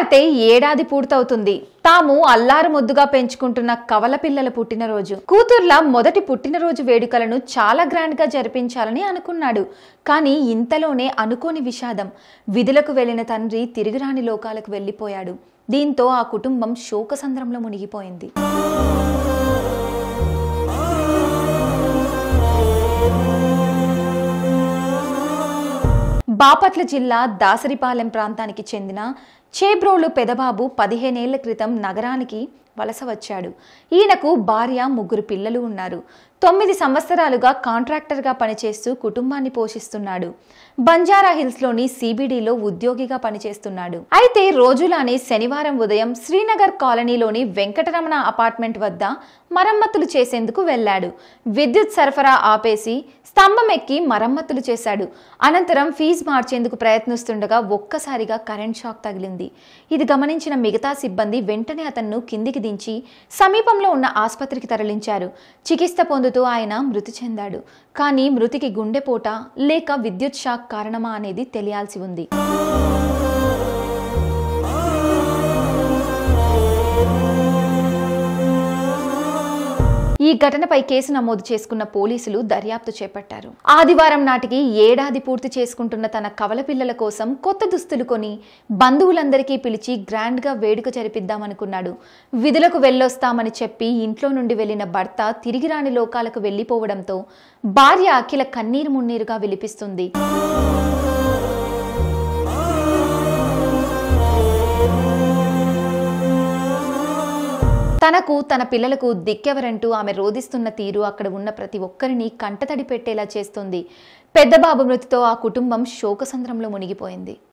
దాటే ఏడాది పూర్తవుతుంది తాము అల్లారు ముద్దుగా పెంచుకుంటున్న కవల పిల్లల పుట్టినరోజు కూతుర్ల మొదటి పుట్టినరోజు వేడుకలను చాలా గ్రాండ్ గా జరిపించాలని అనుకున్నాడు కానీ ఇంతలోనే అనుకోని విషాదం విధులకు వెళ్లిన తండ్రి తిరిగిరాని లోకాలకు వెళ్లిపోయాడు దీంతో ఆ కుటుంబం శోకసంద్రంలో మునిగిపోయింది బాపట్ల జిల్లా దాసరిపాలెం ప్రాంతానికి చెందిన చేబ్రోలు పెదబాబు పదిహేనేళ్ల క్రితం నగరానికి వలస వచ్చాడు ఈయనకు భార్య ముగ్గురు పిల్లలు ఉన్నారు తొమ్మిది సంవత్సరాలుగా కాంట్రాక్టర్గా పనిచేస్తూ కుటుంబాన్ని పోషిస్తున్నాడు బంజారా హిల్స్లోని సిబిడిలో ఉద్యోగిగా పనిచేస్తున్నాడు అయితే రోజులానే శనివారం ఉదయం శ్రీనగర్ కాలనీలోని వెంకటరమణ అపార్ట్మెంట్ వద్ద మరమ్మతులు చేసేందుకు వెళ్ళాడు విద్యుత్ సరఫరా ఆపేసి స్తంభం ఎక్కి మరమ్మతులు చేశాడు అనంతరం ఫీజు మార్చేందుకు ప్రయత్నిస్తుండగా ఒక్కసారిగా కరెంట్ షాక్ తగిలింది ఇది గమనించిన మిగతా సిబ్బంది వెంటనే అతన్ను కిందికి దించి సమీపంలో ఉన్న ఆసుపత్రికి తరలించారు చికిత్స పొందుతూ ఆయన మృతి చెందాడు కానీ మృతికి గుండెపోట లేక విద్యుత్ షాక్ కారణమా అనేది తెలియాల్సి ఉంది ఈ ఘటనపై కేసు నమోదు చేసుకున్న పోలీసులు దర్యాప్తు చేపట్టారు ఆదివారం నాటికి ఏడాది పూర్తి చేసుకుంటున్న తన కవల పిల్లల కోసం కొత్త దుస్తులు కొని బంధువులందరికీ పిలిచి గ్రాండ్ గా వేడుక జరిపిద్దామనుకున్నాడు విధులకు వెళ్ళొస్తామని చెప్పి ఇంట్లో నుండి వెళ్లిన భర్త తిరిగి రాని లోకాలకు వెళ్లిపోవడంతో భార్య అఖిల కన్నీరు మున్నీరుగా విలిపిస్తుంది తనకు తన పిల్లలకు దిక్కెవరంటూ ఆమె రోధిస్తున్న తీరు అక్కడ ఉన్న ప్రతి ఒక్కరిని కంటతడి పెట్టేలా చేస్తుంది పెద్దబాబు మృతితో ఆ కుటుంబం శోకసంద్రంలో మునిగిపోయింది